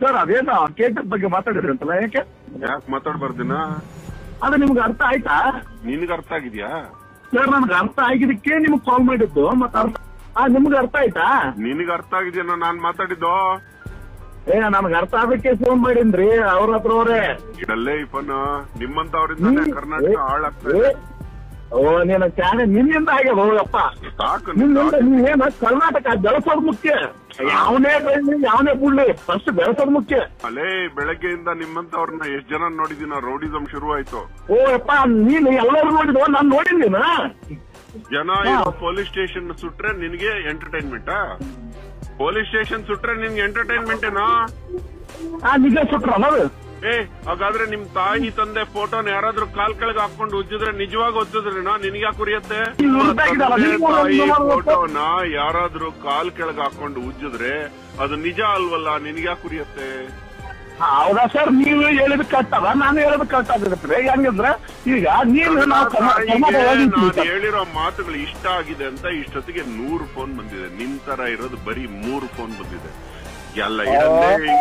Sir ಅದೇನೋ cake ಬಗ್ಗೆ ಮಾತಾಡಿದ್ರಿ ಅಂತಲ್ಲ ಯಾಕೆ ಯಾಕೆ ಮಾತಾಡ್ಬಾರ್ದಿನ ಅದು ನಿಮ್ಗೆ ಅರ್ಥ ಆಯ್ತಾ ನಿನ್ಗೆ ಅರ್ಥ ಆಗಿದ್ಯಾ ಸರ್ ನಮ್ಗೆ ಅರ್ಥ ಆಗಿದ್ದಕ್ಕೆ ನಿಮ್ಗೆ ಕಾಲ್ ಮಾಡಿದ್ದು ಮತ್ತೆ ಅರ್ಥ ಆ ನಿಮ್ಗೆ ಅರ್ಥ ಆಯ್ತಾ ನಿನಗೆ ಅರ್ಥ ಆಗಿದ್ಯಾ ನಾನ್ ಮಾತಾಡಿದ್ದು ಏ ನಮ್ಗೆ ಅರ್ಥ ಆಗಕ್ಕೆ ಫೋನ್ ಮಾಡೀನ್ರಿ ಅವ್ರ ಹತ್ರ ಅವ್ರೆ ಇಡಲ್ಲೇ ಈ ಫೋನ್ ನಿಮ್ಮಂತವ್ರಿಂದಾನೆ ಕರ್ನಾಟಕ ಹಾಳಾಗ್ತಾ ಏ, ಇದೆ ಓ ನೀನು ಚಾನೆ ನಿನ್ನಿಂದ ಆಗ್ಯದ ಹೋಗಪ್ಪ ಸಾಕು ನಿನ್ನಿಂದ ನೀವೇನ ಕರ್ನಾಟಕ ಬೆಳೆಸೋದು ಮುಖ್ಯ ಯಾವನೇ ಬೆಳ್ಳಿ ಯಾವನೇ ಬಿಡ್ಲಿ ಫಸ್ಟ್ ಬೆಳೆಸೋದು ಮುಖ್ಯ ಅಲೇ ಬೆಳಗ್ಗೆಯಿಂದ ನಿಮ್ಮಂತವ್ರನ್ನ ಎಷ್ಟ್ ಜನ ನೋಡಿದಿನ ರೌಡಿಸಂ ಶುರು ಆಯ್ತು ಓ ಅಪ್ಪ ನೀನು ಎಲ್ಲರೂ ನೋಡಿದ್ವ ನಾನ್ ನೋಡಿದ್ದೀನ ಜನ ಪೊಲೀಸ್ ಸ್ಟೇಷನ್ ಸುಟ್ರೆ ನಿನಗೆ ಎಂಟರ್ಟೈನ್ಮೆಂಟ್ ಪೊಲೀಸ್ ಸ್ಟೇಷನ್ ಸುಟ್ರೆ ನಿನ್ಗೆ ಎಂಟರ್ಟೈನ್ಮೆಂಟ್ ಏನಾ ಆ ನಿಜ ಸುಟ್ರ ಅನ್ನೋದು ಏ ಹಾಗಾದ್ರೆ ನಿಮ್ ತಾಯಿ ತಂದೆ ಫೋಟೋನ ಯಾರಾದ್ರೂ ಕಾಲ್ ಕೆಳಗೆ ಹಾಕೊಂಡು ಉಜ್ಜಿದ್ರೆ ನಿಜವಾಗ ಉಜ್ಜಿದ್ರೇನಾ ನಿನ್ಗೆ ಯಾಕೆ ಉರಿಯತ್ತೆ ಇಲ್ಲಿ ಉರ್ದಾಗಿದಲ್ಲ, ತಂದೆ ನೀವು ತಾಯಿ ನೋಡ್ಬೇಕು. ಫೋಟೋನ ಯಾರಾದ್ರೂ ಕಾಲ್ ಕೆಳಗೆ ಹಾಕೊಂಡು ಉಜ್ಜಿದ್ರೆ ಅದು ನಿಜ ಅಲ್ವಲ್ಲ ನಿನ್ಗೆ ಯಾಕೆ ಉರಿಯತ್ತೆ ಹೌದಾ ಸರ್ ನೀವು ಹೇಳಿದ್ ಕಟ್ಟದ ನಾನು ಹೇಳೋದು ಕಟ್ಟಾಗುತ್ತೆ ಹೆಂಗಂದ್ರೆ ಈಗ ನೀವು ನಾವು ಕರ್ನಾ- ತಾಯಿಗೆ ಕರ್ನಾಟಕ ಹೋಗಿರ್ತೀವಿ ನಾನು ಸರ್. ಹೇಳಿರೋ ಮಾತುಗಳು ಇಷ್ಟ ಆಗಿದೆ ಅಂತ ಇಷ್ಟೊತ್ತಿಗೆ ನೂರು ಫೋನ್ ಬಂದಿದೆ ನಿನ್ ತರ ಇರೋದು ಬರೀ ಮೂರು ಫೋನ್ ಬಂದಿದೆ ಎಲ್ಲ ಇರಲ್ಲೇ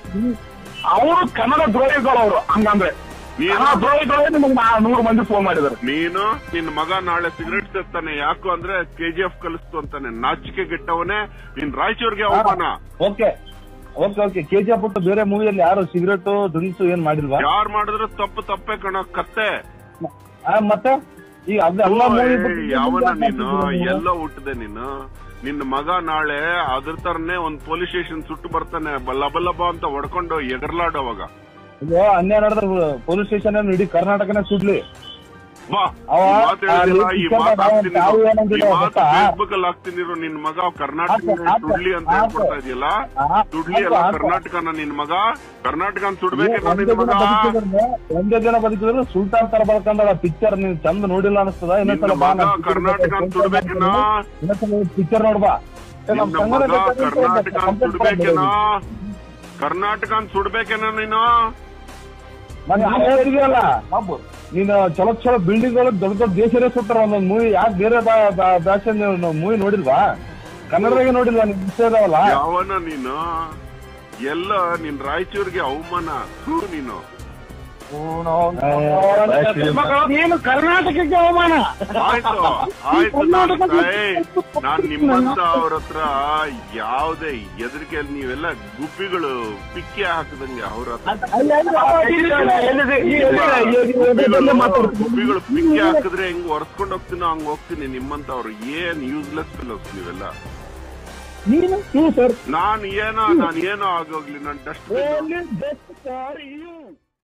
ಅವರು ಕನ್ನಡ ದ್ರೋಹಿಗಳು ಅವರು ಹಂಗಂದ್ರೆ ನೀನು- ಕನ್ನಡ ದ್ರೋಹಿಗಳು ನಿಮ್ಗೆ ನಾ- ನೂರು ಮಂದಿ ಫೋನ್ ಮಾಡಿದ್ದಾರೆ ನೀನು ನಿನ್ ಮಗ ನಾಳೆ ಸಿಗರೇಟ್ ಸೇರ್ತಾನೆ ಯಾಕು ಅಂದ್ರೆ ಕೆಜಿಎಫ್ ಕಲಿಸ್ತು ಅಂತಾನೆ ನಾಚಿಕೆ ಗೆಟ್ಟವನೇ ನೀನ್ ರಾಯಚೂರ್ಗೆ ಅವಮಾನ ಓಕೆ ಓಕೆ ಓಕೆ ಕೆಜಿಎಫ್ ಬಿಟ್ಟು ಬೇರೆ ಮೂವಿಯಲ್ಲಿ ಯಾರು ಸಿಗರೇಟ್ ಡ್ರಿಂಕ್ಸ್ ಏನ್ ಮಾಡಿಲ್ವಾ ಯಾರ್ ಮಾಡಿದ್ರು ತಪ್ಪು ತಪ್ಪೆ ಕಣ ಕತ್ತೆ ಆ, ಮತ್ತೆ ಈಗ ಅದು ಎಲ್ಲ ಓ, ಮೂವಿ ಏ, ಯಾವನ ನೀನು ಎಲ್ಲ ಹುಟ್ಟದೆ ನೀನು ನಿನ್ನ ಮಗ ನಾಳೆ ಅದ್ರ ತರನೇ ಒಂದ್ ಪೊಲೀಸ್ ಸ್ಟೇಷನ್ ಸುಟ್ಟು ಬರ್ತಾನೆ ಬಲ್ಲ ಲಬ ಅಂತ ಹೊಡ್ಕೊಂಡು ಎಗರ್ಲಾಡೋವಾಗ ಅನ್ಯಾಯ ನಡೆದ್ರೆ ಪೊಲೀಸ್ ಸ್ಟೇಷನ್ ಇಡೀ ಕರ್ನಾಟಕನೇ ಸುಡ್ಲಿ ಬಾ ಅವ ಈ ಮಾತು ಹೇಳಿಲ್ಲ, ಆ ಈ ಲಿಖಿತ ಮಾತು ನಾವು ಹಾಕ್ತೀನಿ ತಾವು ಇರು. ಏನಂದಿಲ್ಲ ಈ ಮಾತು ಗೊತ್ತಾ? ಫೇಸ್ಬುಕ್ ಅಲ್ಲಿ ಹಾಕ್ತಿನಿರು ನಿನ್ ಮಗ ಕರ್ನಾಟಕ ಹಾಕು, ಹಾಕು, ಸುಡ್ಲಿ ಅಂತ ಹಾಕು. ಹೇಳ್ಕೊಡ್ತಾ ಇದೆಯಲ್ಲ ಹಾಕು, ಸುಡ್ಲಿ ಅಲ್ಲ ಹಾಕು. ಕರ್ನಾಟಕನ ನಿನ್ ಮಗ ಕರ್ನಾಟಕನ ಸುಡ್ಬೇಕೇನೋ ಒಂದೇ ನಿನ್ ದಿನ ಮಗ ಬದುಕಿದ್ರೆ ಒಂದೇ ದಿನ ಬದುಕಿದ್ರೆ ಸುಲ್ತಾನ್ ತರ ಬಳ್ಕೊಂಡಾಗ ಪಿಕ್ಚರ್ ನೀನ್ ಚಂದ ನೋಡಿಲ್ಲ ಅನಿಸ್ತದ ಇನ್ನೊಂದ್ಸಲ ನಿನ್ನ ಬಾ ಮಗ ಕರ್ನಾಟಕನ್ ಸುಡ್ಬೇಕೇನೋ? ಇನ್ನೊಂದ್ಸಲ ಪಿಕ್ಚರ್ ನೋಡ್ಬಾ ಏ, ನಮ್ ನಿನ್ನ ಸಂಘದ ಮಗ ಬೇಕಾದ್ರೆ ಕರ್ನಾಟಕನ್ ಕಂಪ್ಲೇಂಟ್ ಸುಡ್ಬೇಕೇನೋ ಮಾಡ್ಬೋದು. ಕರ್ನಾಟಕನ್ ಸುಡ್ಬೇಕೇನೋ ನೀನು ನಾನು ಯಾಕೆ ಹೇಳಿದೆಯಲ್ಲ ನೀನು ಚಲೋ ಚಲೋ ಬಿಲ್ಡಿಂಗ್ ಗಳು ದೊಡ್ಡ ದೊಡ್ಡ ದೇಶನೇ ಸುಟ್ಟಾರ ಒಂದೊಂದು ಮೂವಿ ಯಾಕೆ ಬೇರೆ ಬಾ- ಬಾ- ಭಾಷೆ ಮೂವಿ ನೋಡಿಲ್ವಾ ಕನ್ನಡದಾಗೆ ನೋಡಿಲ್ವಾ ನಿಮ್ ಇಷ್ಟ ಇದಾವಲ್ಲ ಯಾವನ ನೀನು ಎಲ್ಲ ನಿನ್ ರಾಯಚೂರ್ಗೆ ಅವಮಾನ ಥೂ ನೀನು ನೀನು ಕರ್ನಾಟಕಕ್ಕೆ ಅವಮಾನ ಆಯ್ತು ಆಯ್ತು ನಾನು ಏ, ನಾನ್ ನಿಮ್ಮಂತ ಅವ್ರ ಹತ್ರ ಯಾವ್ದೇ ಎದರಿಕೆಯಲ್ಲಿ ನೀವೆಲ್ಲ ಗುಬ್ಬಿಗಳು ಪಿಕ್ಕಿ ಹಾಕದಂಗೆ ಅವ್ರ ಹತ್ರ ಗುಬ್ಬಿಗಳು ಗುಬ್ಬಿಗಳು ಪಿಕ್ಕಿ ಹಾಕಿದ್ರೆ ಹೆಂಗ್ ಒರ್ಸ್ಕೊಂಡ್ ಹೋಗ್ತೀನೋ ಹಂಗ್ ಹೋಗ್ತೀನಿ ನಿಮ್ಮಂತವ್ರು ಏನ್ ಯೂಸ್ಲೆಸ್ ಫೆಲೋಸ್ ನೀವೆಲ್ಲ ನೀನು ಸರ್ ನಾನ್ ಏನೋ ನಾನ್ ಏನೋ ಆಗೋಗ್ಲಿ ನಾನ್ ಡಸ್ಟ್ ಬೆಸ್ಟ್ ಸರ್ ಯು